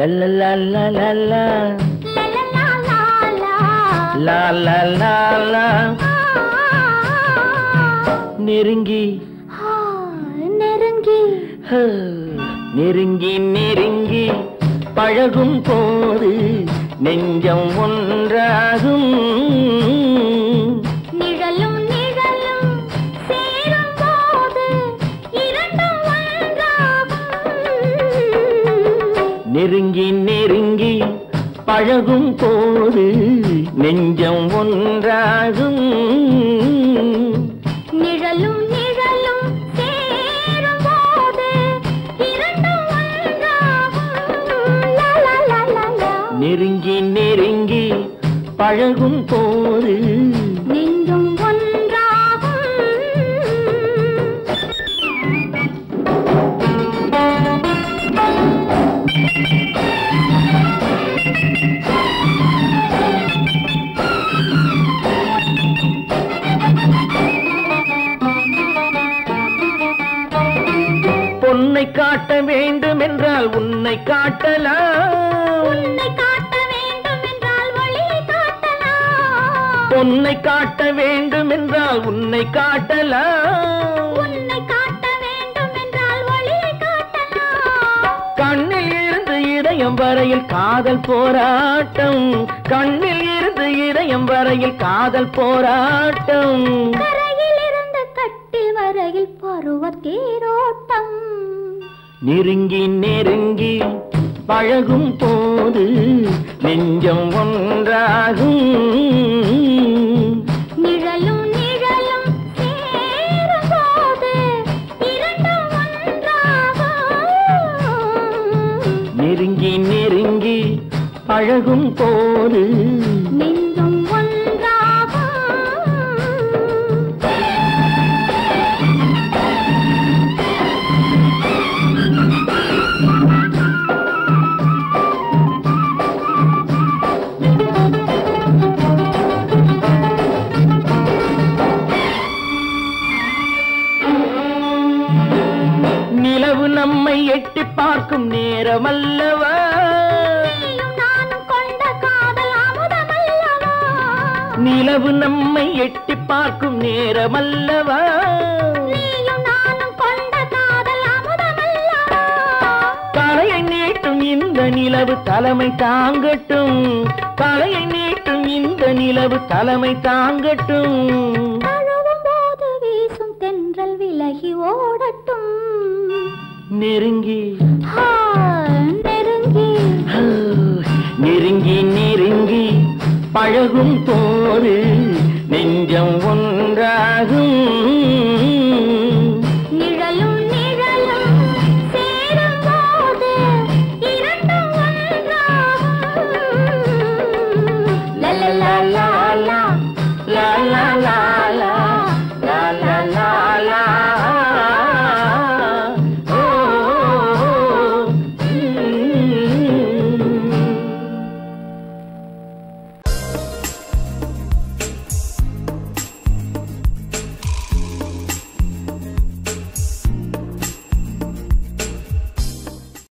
லல்லலல்லலல்லா. லாலலாலா. நெருங்கி நெருங்கி ஹ, நெருங்கி நெருங்கி பழகும் போது நெஞ்சம் ஒன்றாகும் நிழலும் நிழலும் சேரும் போது இரண்டும் ஒன்றாகும் நெருங்கி நெருங்கி பழகும் போது நெஞ்சம் ஒன்றாகும் நிழலும் நிழலும் சேரும் போது இரண்டும் ஒன்றாகும் லா, லா, லா, லா, லா. நெருங்கி நெருங்கி பழகும் போது நெஞ்சும் ஒன்றாகும் பொன்னை காட்ட வேண்டும் என்றால் உன்னை காட்டலாம் உன்னை காட்ட வேண்டும் என்றால் ஒளியை காட்டலாம் பொன்னை காட்ட வேண்டும் என்றால் உன்னை காட்டலாம் உன்னை காட்ட வேண்டும் என்றால் ஒளியை காட்டலாம் கண்ணில் இருந்து இதயம் வரையில் காதல் போராட்டம் கண்ணில் இருந்து இதயம் வரையில் காதல் போராட்டம் கரையில் இருந்த கட்டில் வரையில் பருவ தேரோட்டம் நெருங்கி நெருங்கி பழகும் போது நெஞ்சம் ஒன்றாகும் நிழலும் நிழலும் சேரும் போது இரண்டும் ஒன்றாகும் நெருங்கி நெருங்கி பழகும் போது நெஞ்சும் ஒன்றாகும் நிலவு நம்மை எட்டி பார்க்கும் நேரம் அல்லவா நீயும் நானும் கொண்ட காதல் அமுதமல்லவா நிலவு நம்மை எட்டி பார்க்கும் நேரம் அல்லவா நீயும் நானும் கொண்ட காதல் அமுதமல்லவா தலையை நீட்டும் இந்த நிலவு தலைமை தாங்கட்டும் தலையை நீட்டும் இந்த நிலவு தலைமை தாங்கட்டும் தழுவும் போது வீசும் தென்றல் விலகி ஓடட்டும் நெருங்கி ஆ, நெருங்கி ஆ, நெருங்கி நெருங்கி பழகும் போது நெஞ்சம் ஒன்றாகும்